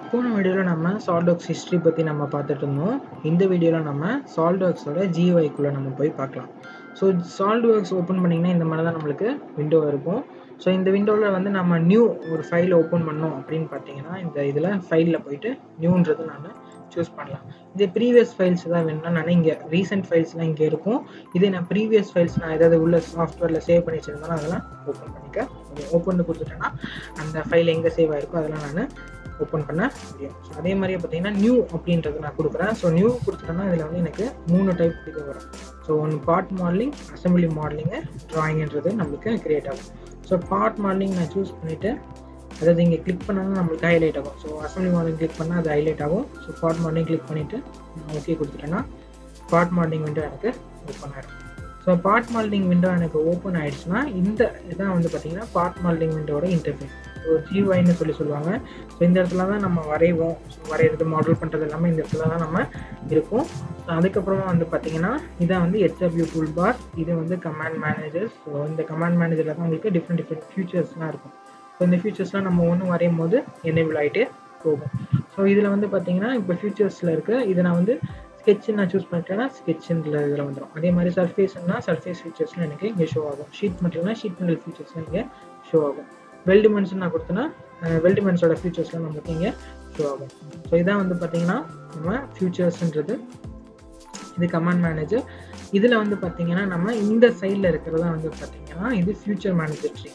போன வீடியோவில் நம்ம சால்டாக்ஸ் ஹிஸ்ட்ரி பற்றி நம்ம பார்த்துட்டு இருந்தோம் இந்த வீடியோவில் நம்ம சால்டாக்ஸோட ஜிஒய்க்குள்ளே நம்ம போய் பார்க்கலாம் ஸோ சால்ட்ஒர்க்ஸ் ஓப்பன் பண்ணிங்கன்னா இந்த மாதிரி தான் நம்மளுக்கு விண்டோ இருக்கும் ஸோ இந்த விண்டோவில் வந்து நம்ம நியூ ஒரு ஃபைல் ஓப்பன் பண்ணோம் அப்படின்னு பார்த்தீங்கன்னா இந்த இதில் ஃபைலில் போயிட்டு நியூன்றது நான் சூஸ் பண்ணலாம் இது ப்ரீவியஸ் ஃபைல்ஸ் தான் வேணும்னா நான் இங்கே ரீசெண்ட் ஃபைல்ஸ்லாம் இங்கே இருக்கும் இதே நான் ப்ரீவியஸ் ஃபைல்ஸ் நான் ஏதாவது உள்ள சாஃப்ட்வேரில் சேவ் பண்ணி வச்சிருந்தேன்னா அதெல்லாம் ஓப்பன் பண்ணிக்க ஓப்பன் கொடுத்துட்டேன்னா அந்த ஃபைல் எங்கே சேவ் ஆயிருக்கோ அதெல்லாம் நான் ஓப்பன் பண்ண முடியும் ஸோ அதே மாதிரியே பார்த்தீங்கன்னா நியூ அப்படின்றது நான் கொடுக்குறேன் ஸோ நியூ கொடுத்துட்டேன்னா இதில் வந்து எனக்கு மூணு டைப் இது வரும் ஸோ ஒன்று பார்ட் மாடலிங் அசம்பிளி மாடலிங்கு ட்ராயிங்ன்றது நம்மளுக்கு கிரியேட் ஆகும் ஸோ பார்ட் மாடலிங் நான் சூஸ் பண்ணிவிட்டு அதாவது இங்கே கிளிக் பண்ணாலும் நம்மளுக்கு ஹைலைட் ஆகும் ஸோ அசம்பிளி மாடலிங் கிளிக் பண்ணால் அது ஹைலைட் ஆகும் ஸோ பார்ட் மாடலிங் கிளிக் பண்ணிவிட்டு ஓகே கொடுத்துட்டேன்னா பார்ட் மாடலிங் விண்டோ எனக்கு ஓப்பன் ஆகிடும் ஸோ பார்ட் மாடலிங் விண்டோ எனக்கு ஓப்பன் ஆயிடுச்சுன்னா இந்த இதான் வந்து பார்த்தீங்கன்னா பார்ட் மாடலிங் விண்டோட இன்டர்ஃபேஸ் ஸோ ஜிஒய்னு சொல்லி சொல்லுவாங்க ஸோ இந்த இடத்துல தான் நம்ம வரைவோம் ஸோ வரைகிறது மாடல் பண்ணுறது எல்லாமே இந்த இடத்துல தான் நம்ம இருக்கும் ஸோ அதுக்கப்புறமா வந்து பார்த்தீங்கன்னா இதான் வந்து ஹெச்எப்யூ டூல் பார் இது வந்து கமாண்ட் மேனேஜர்ஸ் ஸோ இந்த கமாண்ட் மேனேஜரில் தான் உங்களுக்கு டிஃப்ரெண்ட் டிஃப்ரெண்ட் ஃபியூச்சர்ஸ்லாம் இருக்கும் ஸோ இந்த ஃபியூச்சர்ஸ்லாம் நம்ம ஒன்று வரையும் போது எனேபிள் ஆகிட்டே போகும் ஸோ இதில் வந்து பார்த்தீங்கன்னா இப்போ ஃபியூச்சர்ஸில் இருக்க இதை நான் வந்து ஸ்கெட்ச் நான் சூஸ் பண்ணிட்டேன்னா ஸ்கெட்சுன்ற இதில் வந்துடும் அதே மாதிரி சர்ஃபேஸ்னா சர்ஃபேஸ் ஃபீச்சர்ஸ்லாம் எனக்கு இங்கே ஷோ ஆகும் ஷீட் மெட்டல்னா ஷீட் மெட்டல் ஃபீச்சர்ஸ்லாம் இங்கே ஷோ ஆகும் வெல்டிமென்ஸ் நான் கொடுத்தேன்னா வெல்டிமென்ஸோட ஃபீச்சர்ஸ்லாம் நமக்கு இங்கே ஷோ ஆகும் ஸோ இதான் வந்து பார்த்தீங்கன்னா நம்ம ஃபியூச்சர்ஸ்ன்றது இது கமாண்ட் மேனேஜர் இதில் வந்து பார்த்தீங்கன்னா நம்ம இந்த சைடில் இருக்கிறதா வந்து பார்த்தீங்கன்னா இது ஃபியூச்சர் மேனேஜர் ட்ரீ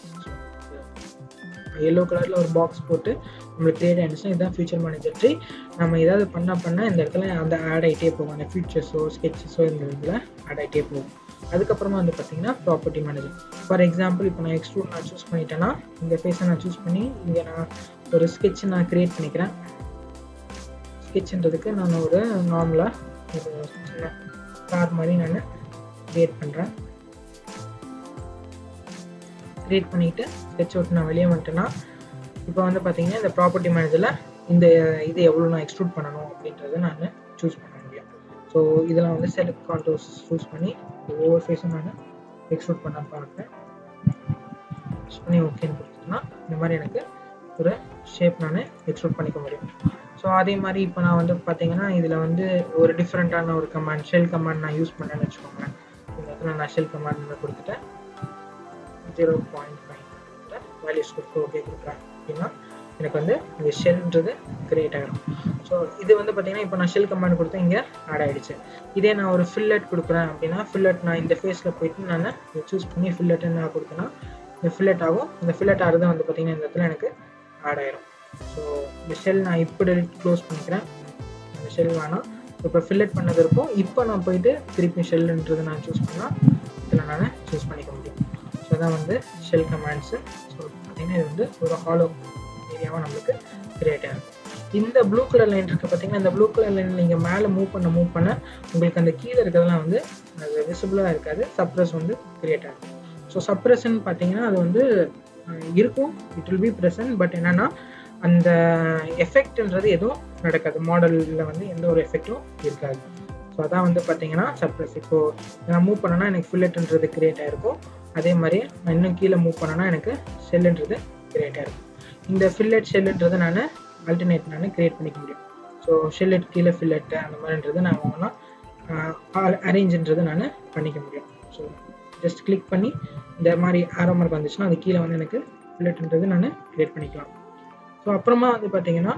எல்லோ கலரில் ஒரு பாக்ஸ் போட்டு நம்மளுக்கு கிரியேட் ஆகிடுச்சுன்னா இதுதான் ஃபியூச்சர் மேனேஜர் ட்ரீ நம்ம ஏதாவது பண்ண பண்ண இந்த இடத்துல அந்த ஆட் ஆகிட்டே போகும் அந்த ஃபியூச்சர்ஸோ ஸ்கெட்சஸோ இந்த இதில் ஆட் ஆகிட்டே போகும் அதுக்கப்புறமா வந்து பார்த்தீங்கன்னா ப்ராப்பர்ட்டி மேனேஜர் ஃபார் எக்ஸாம்பிள் இப்போ நான் எக்ஸ்ட்ரூட் நான் சூஸ் பண்ணிட்டேன்னா இந்த ஃபேஸை நான் சூஸ் பண்ணி இங்கே நான் ஒரு ஸ்கெட்ச் நான் க்ரியேட் பண்ணிக்கிறேன் ஸ்கெட்சுன்றதுக்கு நான் ஒரு நார்மலாக ஒரு சின்ன கார் மாதிரி நான் க்ரியேட் பண்ணுறேன் க்ரியேட் பண்ணிவிட்டு ஸ்கெட்ச் விட்டு நான் வெளியே வந்துட்டேன்னா இப்போ வந்து பார்த்தீங்கன்னா இந்த ப்ராப்பர்ட்டி மேனேஜரில் இந்த இது எவ்வளோ நான் எக்ஸ்ட்ரூட் பண்ணணும் அப்படின்றத நான் சூஸ் பண்ண முடியும் ஸோ இதெல்லாம் வந்து செலக்ட் கான்டோஸ் சூஸ் பண்ணி ஒவ்வொரு ஃபேஸும் நான் எக்ஸ்ட்ரூட் பண்ண பார்க்குறேன் சூஸ் பண்ணி ஓகேன்னு கொடுத்துட்டோன்னா இந்த மாதிரி எனக்கு ஒரு ஷேப் நான் எக்ஸ்ட்ரூட் பண்ணிக்க முடியும் ஸோ அதே மாதிரி இப்போ நான் வந்து பார்த்தீங்கன்னா இதில் வந்து ஒரு டிஃப்ரெண்ட்டான ஒரு கமாண்ட் ஷெல் கமாண்ட் நான் யூஸ் பண்ணேன்னு வச்சுக்கோங்களேன் இந்த இடத்துல நான் ஷெல் கமாண்ட் கொடுத்துட்டேன் ஜீரோ பாயிண்ட் ஃபைவ் வேல்யூஸ் கொடுத்து ஓகே கொடுக்குறேன் அப்படின்னா எனக்கு வந்து இந்த ஷெல்ன்றது கிரியேட் ஆகிடும் ஸோ இது வந்து பார்த்தீங்கன்னா இப்போ நான் ஷெல் கமாண்ட் கொடுத்தேன் இங்கே ஆட் ஆகிடுச்சு இதே நான் ஒரு ஃபில்லட் கொடுக்குறேன் அப்படின்னா ஃபில்லட் நான் இந்த ஃபேஸில் போயிட்டு நான் சூஸ் பண்ணி ஃபில்லட் நான் கொடுத்தேன்னா இந்த ஃபில்லட் ஆகும் இந்த ஃபில்லட் ஆகிறது வந்து பார்த்தீங்கன்னா இந்த இடத்துல எனக்கு ஆட் ஆகிடும் ஸோ இந்த ஷெல் நான் இப்படி க்ளோஸ் பண்ணிக்கிறேன் அந்த ஷெல் வேணாம் இப்போ ஃபில்லட் பண்ணது இருக்கும் இப்போ நான் போயிட்டு திருப்பி ஷெல்லுன்றது நான் சூஸ் பண்ணால் இதில் நான் சூஸ் பண்ணிக்க முடியும் ஸோ தான் வந்து ஷெல் கமாண்ட்ஸு ஸோ பார்த்தீங்கன்னா இது வந்து ஒரு ஹாலோ ஏரியாவாக நம்மளுக்கு கிரியேட் ஆகும் இந்த ப்ளூ கலர் லைன் இருக்குது பார்த்தீங்கன்னா இந்த ப்ளூ கலர் லைன் நீங்கள் மேலே மூவ் பண்ண மூவ் பண்ண உங்களுக்கு அந்த கீழே இருக்கிறதுலாம் வந்து அது விசிபிளாக இருக்காது சப்ரஸ் வந்து கிரியேட் ஆகும் ஸோ சப்ரஸ்ன்னு பார்த்தீங்கன்னா அது வந்து இருக்கும் it will be present but என்னென்னா அந்த எஃபெக்ட்ன்றது எதுவும் நடக்காது மாடலில் வந்து எந்த ஒரு எஃபெக்டும் இருக்காது ஸோ அதான் வந்து பார்த்தீங்கன்னா சப்ரஸ் இப்போது நான் மூவ் பண்ணேன்னா எனக்கு ஃபில்லட்ன்றது கிரியேட் ஆகிருக்கும் அதே மாதிரி நான் இன்னும் கீழே மூவ் பண்ணேன்னா எனக்கு ஷெல்லுன்றது கிரியேட் ஆகிருக்கும் இந்த ஃபில்லட் ஷெல்லுன்றது நான் அல்டர்னேட் நான் கிரியேட் பண்ணிக்க முடியும் ஸோ ஷெல்லட் கீழே ஃபில்லட்டு அந்த மாதிரின்றது நான் வாங்கினா அரேஞ்சுன்றது நான் பண்ணிக்க முடியும் ஸோ ஜஸ்ட் கிளிக் பண்ணி இந்த மாதிரி ஆரோ மார்க் வந்துச்சுன்னா அது கீழே வந்து எனக்கு ஃபில்லட்ன்றது நான் கிரியேட் பண்ணிக்கலாம் ஸோ அப்புறமா வந்து பார்த்தீங்கன்னா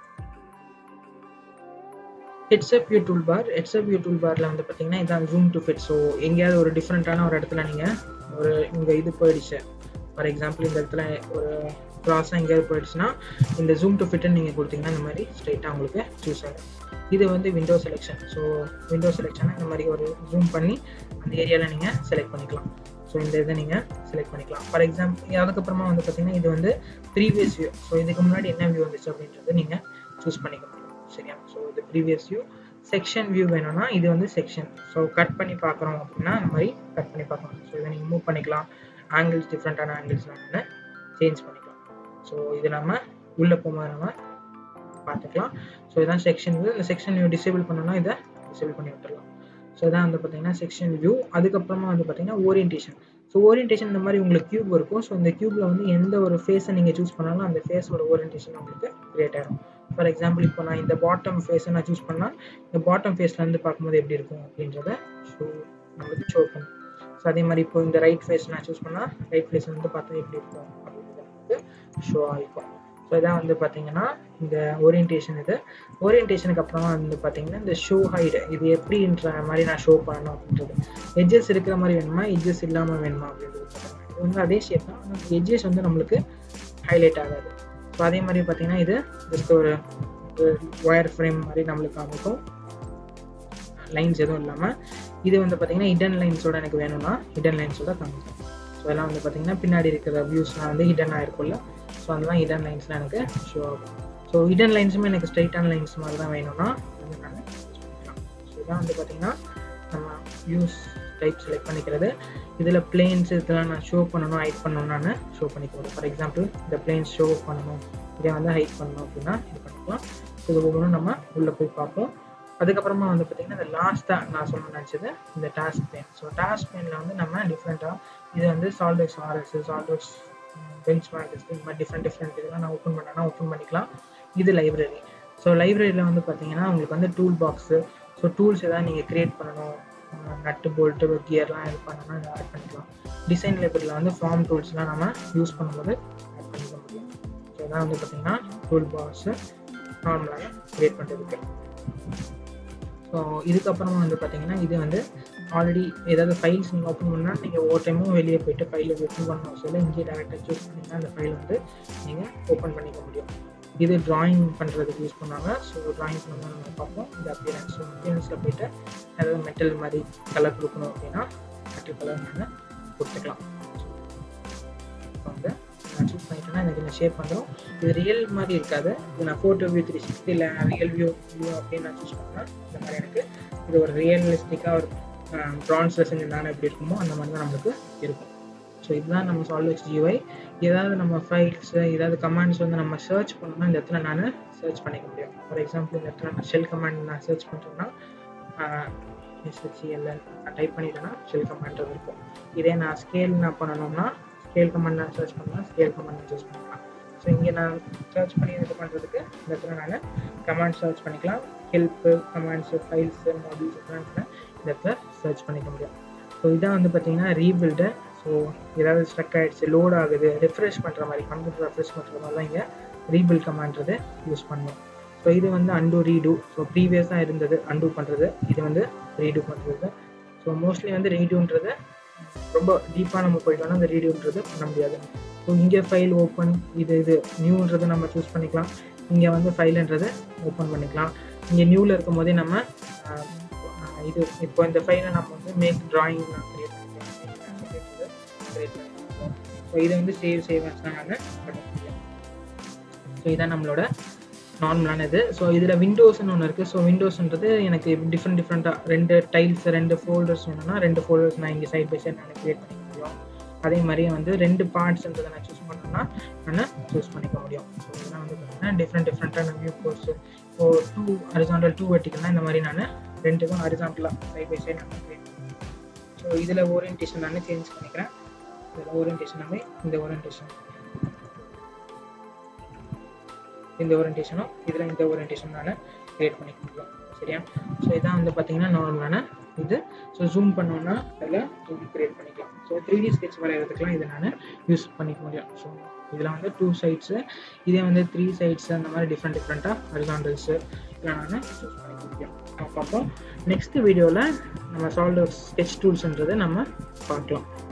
heads up view tool bar heads up view tool பாரில் வந்து பார்த்தீங்கன்னா இதான் ஜூம் டு ஃபிட் ஸோ எங்கேயாவது ஒரு டிஃப்ரெண்ட்டான ஒரு இடத்துல நீங்கள் ஒரு இங்கே இது போயிடுச்சு ஃபார் எக்ஸாம்பிள் இந்த இடத்துல ஒரு க்ராஸாக எங்கேயாவது போயிடுச்சுன்னா இந்த ஜூம் டு ஃபிட்டுன்னு நீங்கள் கொடுத்தீங்கன்னா இந்த மாதிரி ஸ்ட்ரைட்டாக உங்களுக்கு சூஸ் ஆகும் இது வந்து விண்டோ செலெக்ஷன் ஸோ விண்டோ செலெக்ஷனை இந்த மாதிரி ஒரு ஜூம் பண்ணி அந்த ஏரியாவில் நீங்கள் செலக்ட் பண்ணிக்கலாம் ஸோ இந்த இதை நீங்கள் செலக்ட் பண்ணிக்கலாம் ஃபார் எக்ஸாம்பிள் அதுக்கப்புறமா வந்து பார்த்தீங்கன்னா இது வந்து ப்ரீவியஸ் வியூ ஸோ இதுக்கு முன்னாடி என்ன வியூ வந்துச்சு அப்படின்றது நீங்கள் சூஸ் பண்ணிக்க முடியும் சரியா ஸோ இது ப்ரீவியஸ் வியூ செக்ஷன் வியூ வேணும்னா இது வந்து செக்ஷன் ஸோ கட் பண்ணி பார்க்குறோம் அப்படின்னா இந்த மாதிரி கட் பண்ணி பார்க்கலாம் ஸோ இதை நீங்கள் மூவ் பண்ணிக்கலாம் ஆங்கிள்ஸ் டிஃப்ரெண்ட்டான ஆங்கிள்ஸ் நம்ம சேஞ்ச் பண்ணிக்கலாம் ஸோ இது நம்ம உள்ளே போகும்போது நம்ம பார்த்துக்கலாம் ஸோ இதான் செக்ஷன் வியூ இந்த செக்ஷன் வியூ டிசேபிள் பண்ணோம்னா இதை டிசேபிள் பண்ணி விட்டுடலாம் ஸோ இதான் வந்து பார்த்தீங்கன்னா செக்ஷன் வியூ அதுக்கப்புறமா வந்து பார்த்தீங்கன்னா ஓரியன்டேஷன் ஸோ ஓரியன்டேஷன் இந்த மாதிரி உங்களுக்கு கியூப் இருக்கும் ஸோ இந்த கியூப்ல வந்து எந்த ஒரு ஃபேஸை நீங்கள் சூஸ் பண்ணாலும் அந்த ஃபேஸோட ஓரியன்டேஷன் உங்களுக்கு கிரியேட் ஆகும் ஃபார் எக்ஸாம்பிள் இப்போ நான் இந்த பாட்டம் ஃபேஸை நான் சூஸ் பண்ணால் இந்த பாட்டம் ஃபேஸ்லேருந்து பார்க்கும்போது எப்படி இருக்கும் அப்படின்றத ஷோ நம்மளுக்கு ஷோ பண்ணும் ஸோ அதே மாதிரி இப்போ இந்த ரைட் ஃபேஸ் நான் சூஸ் பண்ணால் ரைட் ஃபேஸ் வந்து பார்த்தா எப்படி இருக்கும் அப்படின்றது நமக்கு ஷோ ஆகிக்கும் ஸோ இதான் வந்து பார்த்தீங்கன்னா இந்த ஓரியன்டேஷன் இது ஓரியன்டேஷனுக்கு அப்புறமா வந்து பார்த்தீங்கன்னா இந்த ஷோ ஹைடு இது எப்படின்ற மாதிரி நான் ஷோ பண்ணணும் அப்படின்றது எட்ஜஸ் இருக்கிற மாதிரி வேணுமா எட்ஜஸ் இல்லாமல் வேணுமா அப்படின்றது இது வந்து அதே ஷேப் தான் ஆனால் எட்ஜஸ் வந்து நம்மளுக்கு ஹைலைட் ஆகாது ஸோ அதே மாதிரி பார்த்தீங்கன்னா இது ஜஸ்ட் ஒரு ஒயர் ஃப்ரேம் மாதிரி நம்மளுக்கு காமிக்கும் லைன்ஸ் எதுவும் இல்லாமல் இது வந்து பார்த்தீங்கன்னா ஹிடன் லைன்ஸோட எனக்கு வேணும்னா ஹிடன் லைன்ஸோட காமிக்கும் ஸோ அதெல்லாம் வந்து பார்த்தீங்கன்னா பின்னாடி இருக்கிற வியூஸ்லாம் வந்து ஹிடன் ஆயிருக்கும்ல ஸோ அதெல்லாம் ஹிடன் லைன்ஸ்லாம் எனக்கு ஷோ ஆகும் ஸோ ஹிடன் லைன்ஸுமே எனக்கு ஸ்ட்ரைட்டான லைன்ஸ் மாதிரி தான் வேணும்னா வந்து நான் யூஸ் பண்ணிக்கலாம் ஸோ இதான் வந்து பார்த்தீங்கன்னா நம்ம வியூஸ் டைப் செலக்ட் பண்ணிக்கிறது இதில் பிளேன்ஸ் இதெல்லாம் நான் ஷோ பண்ணணும் ஹைட் பண்ணணும் நான் ஷோ பண்ணிக்கிறேன் ஃபார் எக்ஸாம்பிள் இந்த பிளேன்ஸ் ஷோ பண்ணணும் இதை வந்து ஹைட் பண்ணணும் அப்படின்னா இது பண்ணிக்கலாம் இது ஒவ்வொன்றும் நம்ம உள்ளே போய் பார்ப்போம் அதுக்கப்புறமா வந்து பார்த்தீங்கன்னா இந்த லாஸ்ட்டாக நான் சொல்ல நினச்சது இந்த டாஸ்க் பேன் ஸோ டாஸ்க் பேனில் வந்து நம்ம டிஃப்ரெண்ட்டாக இது வந்து சால்டெக்ஸ் ஆர்எஸ் சால்டெக்ஸ் பெஞ்ச் மார்க் இந்த மாதிரி டிஃப்ரெண்ட் டிஃப்ரெண்ட் இதெல்லாம் நான் ஓப்பன் பண்ணேன்னா ஓப்பன் பண்ணிக்கலாம் இது லைப்ரரி ஸோ லைப்ரரியில் வந்து பார்த்தீங்கன்னா உங்களுக்கு வந்து டூல் பாக்ஸு ஸோ டூல்ஸ் எதாவது நீங்கள் க்ரியேட் பண்ணணும் நட்டு போல்ட்டு கியர்லாம் இது பண்ணணும்னா இதை ஆட் பண்ணிக்கலாம் டிசைன் லைப்ரரியில் வந்து ஃபார்ம் டூல்ஸ்லாம் நம்ம யூஸ் பண்ணும்போது ஆட் பண்ணிக்க முடியும் ஸோ இதான் வந்து பார்த்தீங்கன்னா டூல் பாக்ஸு நார்மலாக க்ரியேட் பண்ணுறதுக்கு ஸோ இதுக்கப்புறமா வந்து பார்த்தீங்கன்னா இது வந்து ஆல்ரெடி ஏதாவது ஃபைல்ஸ் நீங்கள் ஓப்பன் பண்ணால் நீங்கள் ஒவ்வொரு டைமும் வெளியே போயிட்டு ஃபைலை ஓப்பன் பண்ண அவசியம் இல்லை இங்கே டேரெக்டாக சூஸ் பண்ணிங்கன்னா அந்த ஃபைல் வந்து நீங்கள் ஓப்பன் பண்ணிக்க முடியும் இது ட்ராயிங் பண்ணுறதுக்கு யூஸ் பண்ணுவாங்க ஸோ ட்ராயிங் பண்ணால் நம்ம பார்ப்போம் இந்த அப்பியரன்ஸ் ஸோ அப்பியரன்ஸில் போயிட்டு ஏதாவது மெட்டல் மாதிரி கலர் கொடுக்கணும் அப்படின்னா மெட்டல் கலர் நான் கொடுத்துக்கலாம் இப்போ வந்து நான் சூஸ் பண்ணிட்டேன்னா எனக்கு இந்த ஷேப் வந்துடும் இது ரியல் மாதிரி இருக்காது இது நான் ஃபோட்டோ வியூ த்ரீ சிக்ஸ்டி இல்லை ரியல் வியூ வியூ அப்படின்னு நான் சூஸ் பண்ணேன் இந்த மாதிரி எனக்கு இது ஒரு ரியலிஸ்டிக்காக ஒரு ப்ரான்ஸில் செஞ்சிருந்தாலும் எப்படி இருக்குமோ அந்த மாதிரி தான் நம்மளுக்கு இருக்கும் ஸோ இதுதான் நம்ம சால்வெக்ஸ் ஜிஒய் ஏதாவது நம்ம ஃபைல்ஸ் ஏதாவது கமாண்ட்ஸ் வந்து நம்ம சர்ச் பண்ணணும்னா இந்த இடத்துல நான் சர்ச் பண்ணிக்க முடியும் ஃபார் எக்ஸாம்பிள் இந்த இடத்துல நான் ஷெல் கமாண்ட் நான் சர்ச் பண்ணுறேன்னா எஸ்ஹெச்இஎல்என் நான் டைப் பண்ணிட்டேன்னா ஷெல் கமாண்ட் இருக்கும் இதே நான் ஸ்கேல் நான் பண்ணணும்னா ஸ்கேல் கமாண்ட் நான் சர்ச் பண்ணால் ஸ்கேல் கமாண்ட் சர்ச் பண்ணிக்கலாம் ஸோ இங்கே நான் சர்ச் பண்ணி இது பண்ணுறதுக்கு இந்த இடத்துல நான் கமாண்ட் சர்ச் பண்ணிக்கலாம் ஹெல்ப்பு கமாண்ட்ஸு ஃபைல்ஸு மாடியூல்ஸ் இதெல்லாம் இந்த இடத்துல சர்ச் பண்ணிக்க முடியும் ஸோ இதான் வந்து பார்த்தீங்கன்னா ரீபில்டு ஸோ ஏதாவது ஸ்ட்ரக் ஆகிடுச்சு லோட் ஆகுது ரெஃப்ரெஷ் பண்ணுற மாதிரி கம்ப்யூட்டர் ரெஃப்ரெஷ் பண்ணுற மாதிரி தான் இங்கே ரீபில் கமாண்ட்றது யூஸ் பண்ணணும் ஸோ இது வந்து அண்டு ரீடு ஸோ ப்ரீவியஸாக இருந்தது அண்டு பண்ணுறது இது வந்து ரீடு பண்ணுறது ஸோ மோஸ்ட்லி வந்து ரீடுன்றது ரொம்ப டீப்பாக நம்ம போயிட்டோம்னா அந்த ரீடியோன்றது பண்ண முடியாது ஸோ இங்கே ஃபைல் ஓப்பன் இது இது நியூன்றது நம்ம சூஸ் பண்ணிக்கலாம் இங்கே வந்து ஃபைலுன்றது ஓப்பன் பண்ணிக்கலாம் இங்கே நியூவில் இருக்கும் போதே நம்ம இது இப்போ இந்த ஃபைலை நம்ம வந்து மேக் ட்ராயிங் நான் க்ரியேட் பண்ணிக்கலாம் க்ரியேட் பண்ணிக்கலாம் ஸோ இதை வந்து சேவ் சேவன்ஸ் தான் நான் பண்ண முடியும் ஸோ இதான் நம்மளோட நார்மலான இது ஸோ இதில் விண்டோஸ்னு ஒன்று இருக்குது ஸோ விண்டோஸ்ன்றது எனக்கு டிஃப்ரெண்ட் டிஃப்ரெண்ட்டாக ரெண்டு டைல்ஸ் ரெண்டு ஃபோல்டர்ஸ் வேணும்னா ரெண்டு ஃபோல்டர்ஸ் நான் இங்கே சைட் பை சைட் நான் க்ரியேட் பண்ணிக்க முடியும் அதே மாதிரியே வந்து ரெண்டு பார்ட்ஸ்ன்றதை நான் சூஸ் பண்ணேன்னா நான் சூஸ் பண்ணிக்க முடியும் ஸோ இதெல்லாம் வந்து பார்த்தீங்கன்னா டிஃப்ரெண்ட் டிஃப்ரெண்ட்டான வியூ கோர்ஸ் இப்போ டூ ஹரிசாண்டல் டூ வெட்டிக்கல்னா இந்த மாதிரி நான் ரெண்டுக்கும் ஹரிசாண்டலாக சைட் பை சைட் நான் க்ரியேட் பண்ணுவேன் ஸோ இதில் ஓரியன்டேஷன் நான் சேஞ்ச் பண்ணிக்கிறேன் இதில் ஓரியன்டேஷன் வந்து இந்த ஓரியன்டேஷன் இந்த ஓரியன்டேஷனும் இதில் இந்த ஓரியன்டேஷன் நான் க்ரியேட் பண்ணிக்க முடியும் சரியா ஸோ இதான் வந்து பார்த்தீங்கன்னா நார்மலான இது ஸோ ஜூம் பண்ணோன்னா அதில் ஜூம் க்ரியேட் பண்ணிக்கலாம் ஸோ த்ரீ டி ஸ்கெட்ச் வரைகிறதுக்குலாம் இதை நான் யூஸ் பண்ணிக்க முடியும் ஸோ இதில் வந்து டூ சைட்ஸு இதே வந்து த்ரீ சைட்ஸ் அந்த மாதிரி டிஃப்ரெண்ட் டிஃப்ரெண்ட்டாக ஹரிசாண்டல்ஸு இதெல்லாம் நான் யூஸ் பண்ணிக்க முடியும் பார்ப்போம் நெக்ஸ்ட் வீடியோவில் நம்ம சால்வ் ஸ்கெட்ச் டூல்ஸ்ன்றதை நம்ம பார்க்கலாம்